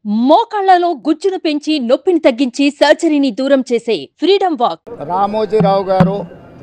మోకాళ్లలో గుజ్జును పెంచి నొప్పిని తగ్గించి సర్జరీని దూరం చేసే ఫ్రీడమ్ వాక్ రామోజీరావు గారు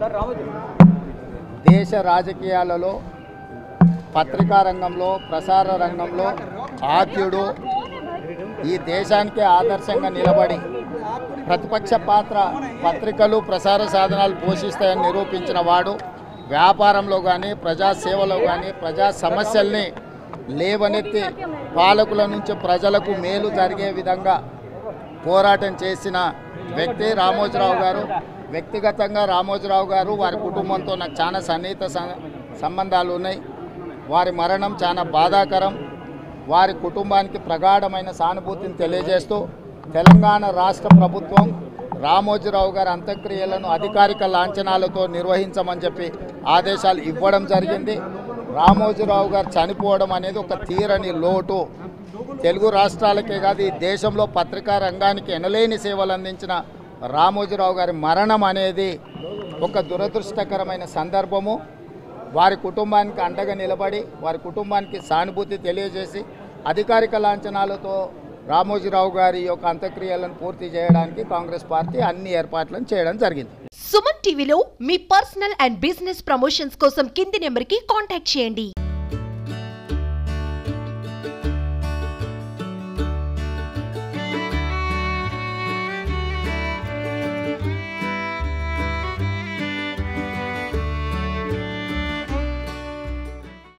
దేశ రాజకీయాలలో పత్రికా రంగంలో ప్రసార రంగంలో ఆద్యుడు ఈ దేశానికి ఆదర్శంగా నిలబడి ప్రతిపక్ష పాత్ర పత్రికలు ప్రసార సాధనాలు పోషిస్తాయని నిరూపించిన వాడు వ్యాపారంలో కానీ ప్రజాసేవలో కానీ ప్రజా సమస్యల్ని లేవనెత్తి పాలకుల నుంచి ప్రజలకు మేలు జరిగే విధంగా పోరాటం చేసిన వ్యక్తి రామోజీరావు గారు వ్యక్తిగతంగా రామోజీరావు గారు వారి కుటుంబంతో నాకు చాలా సన్నిహిత సం- సంబంధాలు ఉన్నాయి వారి మరణం చాలా బాధాకరం వారి కుటుంబానికి ప్రగాఢమైన సానుభూతిని తెలియజేస్తూ తెలంగాణ రాష్ట్ర ప్రభుత్వం రామోజీరావు గారి అంత్యక్రియలను అధికారిక లాంఛనాలతో నిర్వహించమని చెప్పి ఆదేశాలు ఇవ్వడం జరిగింది రామోజీరావు గారు చనిపోవడం అనేది ఒక తీరని లోటు తెలుగు రాష్ట్రాలకే కాదు ఈ దేశంలో పత్రికా రంగానికి ఎనలేని సేవలు అందించిన రామోజీరావు గారి మరణం అనేది ఒక దురదృష్టకరమైన సందర్భము వారి కుటుంబానికి అండగా నిలబడి వారి కుటుంబానికి సానుభూతి తెలియజేసి అధికారిక లాంఛనాలతో రామోజీరావు గారి యొక్క అంత్యక్రియలను పూర్తి చేయడానికి కాంగ్రెస్ పార్టీ అన్ని ఏర్పాట్లను చేయడం జరిగింది సుమన్ టీవీలో మీ పర్సనల్ అండ్ బిజినెస్ ప్రమోషన్స్ కోసం కింది నెంబర్కి కాంటాక్ట్ చేయండి